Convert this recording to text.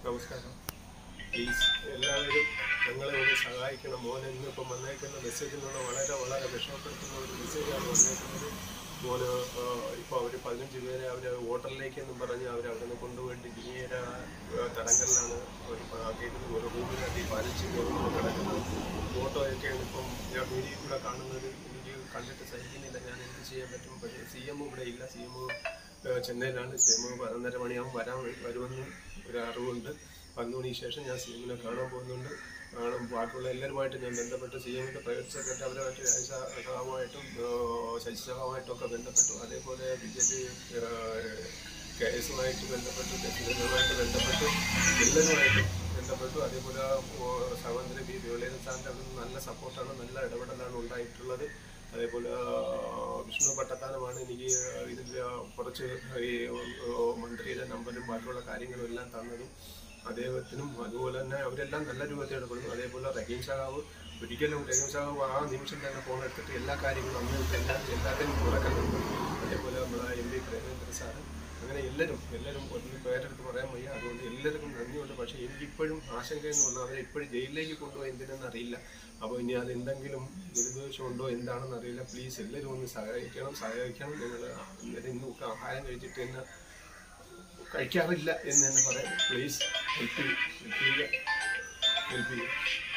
നമസ്കാരം പ്ലീസ് എല്ലാവരും ഞങ്ങളെ ഒന്ന് സഹായിക്കണം മോനെ ഇന്നിപ്പം വന്നേക്കുന്ന മെസ്സേജിൽ നിന്ന് വളരെ വളരെ വിഷമപ്പെടുത്തുന്ന ഒരു മെസ്സേജാണ് വന്നേക്കുന്നത് മോന് ഇപ്പോൾ അവർ പതിനഞ്ച് പേരെ അവർ ഹോട്ടലിലേക്ക് എന്നും പറഞ്ഞ് അവർ അവിടെ നിന്ന് കൊണ്ടുപോയിട്ട് ഡിങ്ങേര തടങ്കലിലാണ് അവർ ആക്കിയിരുന്നത് ഒരു റൂമിനകത്ത് പതിനഞ്ച് പേര് കിടക്കുന്നത് ഫോട്ടോയൊക്കെയാണ് ഇപ്പം ഞാൻ മീഡിയയിൽ കൂടെ കാണുന്നത് എനിക്ക് കണ്ടിട്ട് സഹിക്കുന്നില്ല ഞാൻ എന്ത് ചെയ്യാൻ പറ്റും പക്ഷേ സി എം ഇവിടെ ഇല്ല സി എം ചെന്നൈയിലാണ് സി എം പതിനൊന്നര മണിയാകുമ്പോൾ വരാൻ വരുമെന്ന് ഒരു അറിവുണ്ട് പതിനൊന്ന് മണിക്ക് ശേഷം ഞാൻ സി എമ്മിനെ കാണാൻ പോകുന്നുണ്ട് കാണും ബാക്കിയുള്ള എല്ലാവരുമായിട്ട് ഞാൻ ബന്ധപ്പെട്ട് സി എമ്മിൻ്റെ പ്രൈവറ്റ് സെക്രട്ടറി അവരുമായിട്ട് രാജ്യസഭാവുമായിട്ടും ശശിസഭാവുമായിട്ടും ഒക്കെ ബന്ധപ്പെട്ടു അതേപോലെ ബി ജെ പി കെ എസുമായിട്ട് ബന്ധപ്പെട്ടു തെറ്റിദ്ധരുമായിട്ട് ബന്ധപ്പെട്ടു എല്ലാവരുമായിട്ടും ബന്ധപ്പെട്ടു അതേപോലെ സഹോദരി ബി വിയോളേന സാറിൻ്റെ അവിടെ നിന്ന് നല്ല സപ്പോർട്ടാണ് നല്ല ഇടപെടലാണ് ഉണ്ടായിട്ടുള്ളത് അതേപോലെ ആ, വിഷ്ണു പട്ടത്താനമാണ് എനിക്ക് ഇതിൽ കുറച്ച് ഈ ഓ, മന്ത്രിയുടെ നമ്പറും ബാക്കിയുള്ള കാര്യങ്ങളും എല്ലാം തന്നതും അദ്ദേഹത്തിനും അതുപോലെ തന്നെ അവരെല്ലാം നല്ല രൂപത്തിൽ ഇടപെടുന്നു അതേപോലെ റഹീം സഹാവ് ഒരിക്കലും റഹീം സഹാവ് ആ നിമിഷം തന്നെ ഫോൺ എടുത്തിട്ട് എല്ലാ കാര്യങ്ങളും അന്ന് എല്ലാം എല്ലാത്തിനും തുറക്കുന്നുണ്ട് അതേപോലെ നമ്മുടെ എം പി പ്രേമേന്ദ്ര സാറ് അങ്ങനെ എല്ലാവരും എല്ലാവരും ഒരു പേരെടുത്ത് പറയാൻ വയ്യ അതുകൊണ്ട് എല്ലാവർക്കും നന്ദിയുണ്ട് പക്ഷേ എനിക്കിപ്പോഴും ആശങ്ക എന്ന് പറഞ്ഞാൽ അവരെ ഇപ്പോഴും ജയിലിലേക്ക് കൊണ്ടുപോയി എന്തിനെന്ന് അറിയില്ല അപ്പോൾ ഇനി അത് എന്തെങ്കിലും നിർദ്ദേശമുണ്ടോ എന്താണെന്ന് അറിയില്ല പ്ലീസ് എല്ലാവരും ഒന്ന് സഹായിക്കണം സഹായിക്കണം നിങ്ങൾ ഇന്നലെ ഇന്നൊക്കെ ആഹാരം കഴിച്ചിട്ട് തന്നെ കഴിക്കാറില്ല എന്ന് തന്നെ പറയാം പ്ലീസ് ഹെൽപ്പ് ചെയ്യുക ഹെൽപ്പ് ചെയ്യുക ഹെൽപ്പ് ചെയ്യുക